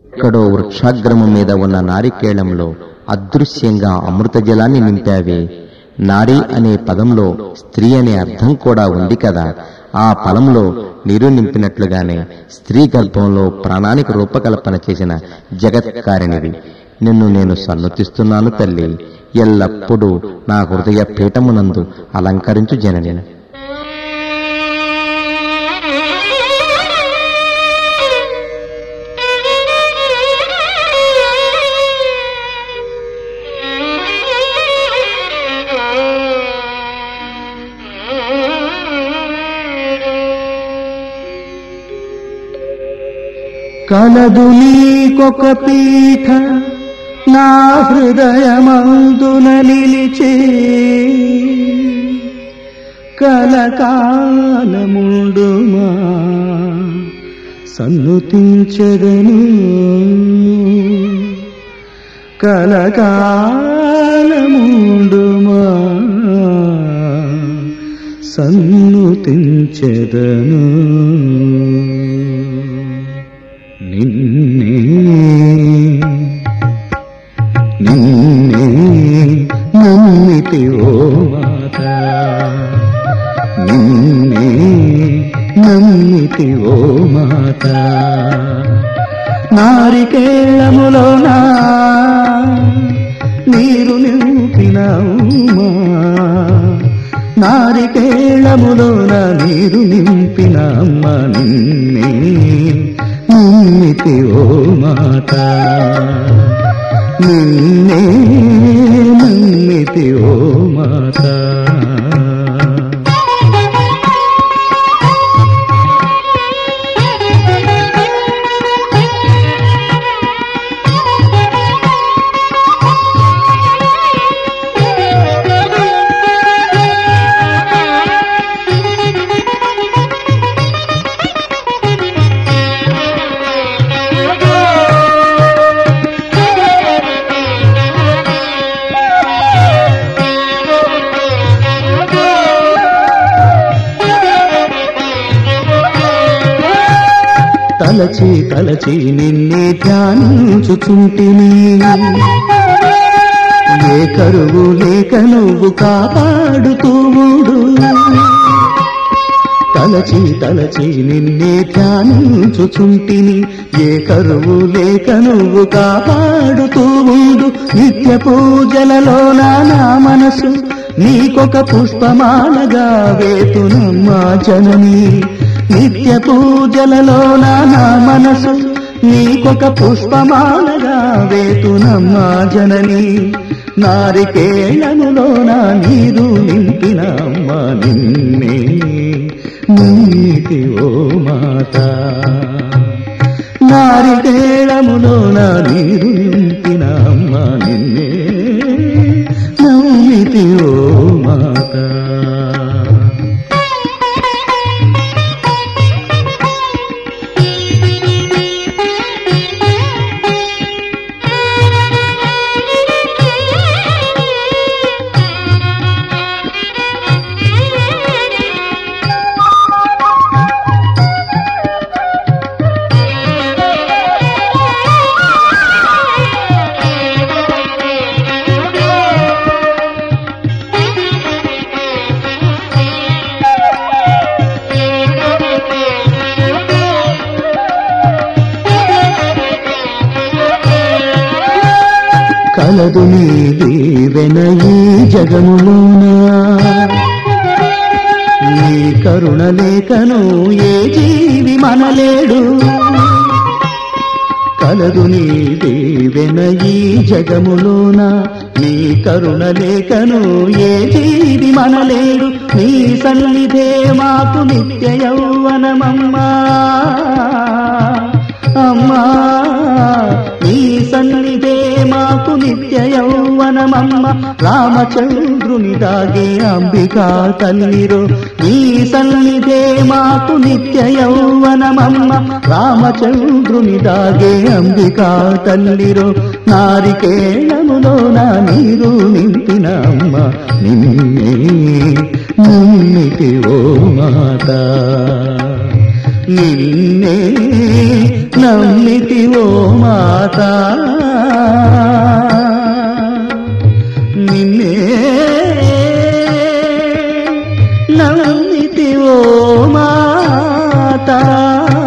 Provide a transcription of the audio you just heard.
ఎక్కడో వృక్షాగ్రమం మీద ఉన్న నారికేళంలో అదృశ్యంగా అమృత జలాన్ని నింపావే నారి అనే పదంలో స్త్రీ అనే అర్థం కూడా ఉంది కదా ఆ ఫలంలో నీరు నింపినట్లుగానే స్త్రీ గర్భంలో ప్రాణానికి రూపకల్పన చేసిన జగత్కారిణివి నిన్ను నేను సన్నతిస్తున్నాను తల్లి ఎల్లప్పుడూ నా హృదయ పీఠమునందు అలంకరించు జనని కలదు నీకొక పీఠ నా హృదయమందున నిలిచే కలకాలముండుమా సన్నుతించదను కలకాలముండుమా సన్నుతించదను నిన్నే నిన్నే నమ్మితి ఓ మాత నిన్నే నమ్మితి ఓ మాత నారికేళములోనా నీరు నింపిన ఉమా నారికేళములోన నీరు నింపిన అమ్మ నిన్నే నమ్మితి ఓ మాత నిన్నే నమ్మితి ఓ మాత తలచి తలచి నిన్నే ధ్యానించుచుంటిని ఏ కరువు లేక నువ్వు కాపాడుతూ ఉండు తలచి తలచి నిన్నే ధ్యానించుచుంటిని ఏ కరువు లేక నువ్వు కాపాడుతూ ఉండు నిత్య పూజలలో నా మనసు నీకొక పుష్పమాలగా వేతునమ్మా జనని నిత్య పూజలలో నా మనసు నీకొక పుష్పమాలగా వేతునమ్మా జనని నారికేళములో నా నీరు నింపిన అమ్మ నిన్నే నీతి ఓ మాత నారికేళములో నా నీరు నింపిన అమ్మ నిన్నే నమ్మితి ఓ మాత కలదు నీ దీవెన ఈ జగములోనా నీ కరుణ లేకను ఏ జీవి మనలేడు కలదు నీ దీవెన ఈ జగములోన నీ కరుణ లేకను ఏ జీవి మనలేడు నీ సన్నిధే మాకు నిత్య యౌవనమమ్మా అమ్మా నీ సన్నిధే మాకు నిత్య యౌవనమమ్మ రామచంద్రుని దాగే అంబికా తల్లిరో నీ సన్నిధే మాకు నిత్య యౌవనమమ్మ రామచంద్రుని దాగే అంబికా తల్లిరో నారికేళములో నా నీరు నింపిన అమ్మ నిన్నే నమ్మితి ఓ మాత నిన్నే నమ్మితి ఓ మాత నిన్నే నమ్మితి ఓ మాత